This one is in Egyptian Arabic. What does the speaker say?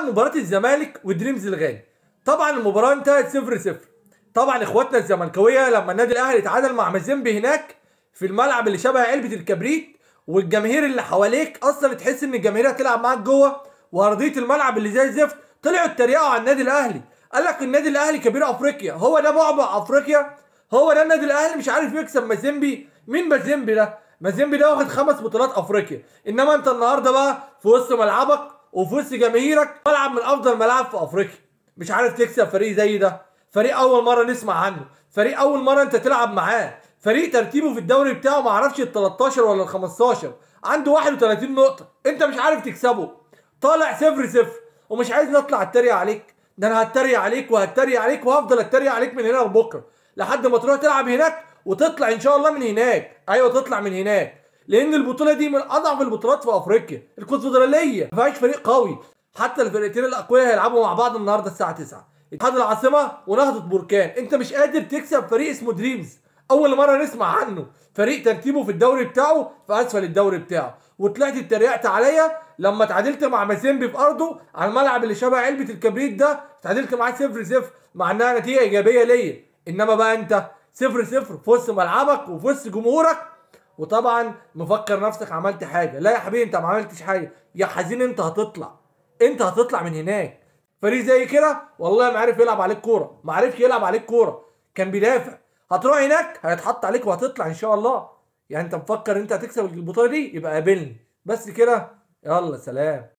مباراه الزمالك ودريمز الغالي طبعا المباراه انتهت 0 0 طبعا اخواتنا الزملكاويه لما النادي الاهلي اتعادل مع مازيمبي هناك في الملعب اللي شبه علبه الكبريت والجماهير اللي حواليك اصلا تحس ان الجماهير هتلعب معاك جوه وارضيه الملعب اللي زي الزفت طلعوا اتريقوا على النادي الاهلي قال لك النادي الاهلي كبير افريقيا هو ده بعبع افريقيا هو ده النادي الاهلي مش عارف يكسب مازيمبي مين مازيمبي ده مازيمبي ده واخد خمس بطولات افريقيا انما انت النهارده بقى في وسط ملعبك وفي وسط جماهيرك ملعب من افضل ملاعب في افريقيا مش عارف تكسب فريق زي ده فريق اول مره نسمع عنه فريق اول مره انت تلعب معاه فريق ترتيبه في الدوري بتاعه ما اعرفش ال 13 ولا ال 15 عنده 31 نقطه انت مش عارف تكسبه طالع صفر صفر ومش عايز نطلع اتريق عليك ده انا هتريق عليك وهتريق عليك وهفضل اتريق عليك من هنا لبكره لحد ما تروح تلعب هناك وتطلع ان شاء الله من هناك ايوه تطلع من هناك لان البطوله دي من اضعف البطولات في افريقيا الكونفدراليه ما فيهاش فريق قوي حتى الفرقتين الاقوياء هيلعبوا مع بعض النهارده الساعه 9 اتحاد العاصمه ونهضه بركان انت مش قادر تكسب فريق اسمه دريمز اول مره نسمع عنه فريق ترتيبه في الدوري بتاعه في اسفل الدوري بتاعه وطلعت اتريقت عليا لما اتعادلت مع مازيمبي في ارضه على الملعب اللي شبه علبه الكبريت ده اتعادلت معاه 0 0 مع انها نتيجه ايجابيه ليا انما بقى انت 0 0 في وسط ملعبك وفي وسط جمهورك وطبعا مفكر نفسك عملت حاجه لا يا حبيبي انت ما عملتش حاجه يا حزين انت هتطلع انت هتطلع من هناك فريق زي كده والله ما عرف يلعب عليك كوره ما عرفش يلعب عليك كوره كان بيدافع هتروح هناك هيتحط عليك وهتطلع ان شاء الله يعني انت مفكر انت هتكسب البطوله دي يبقى قابلني بس كده يلا سلام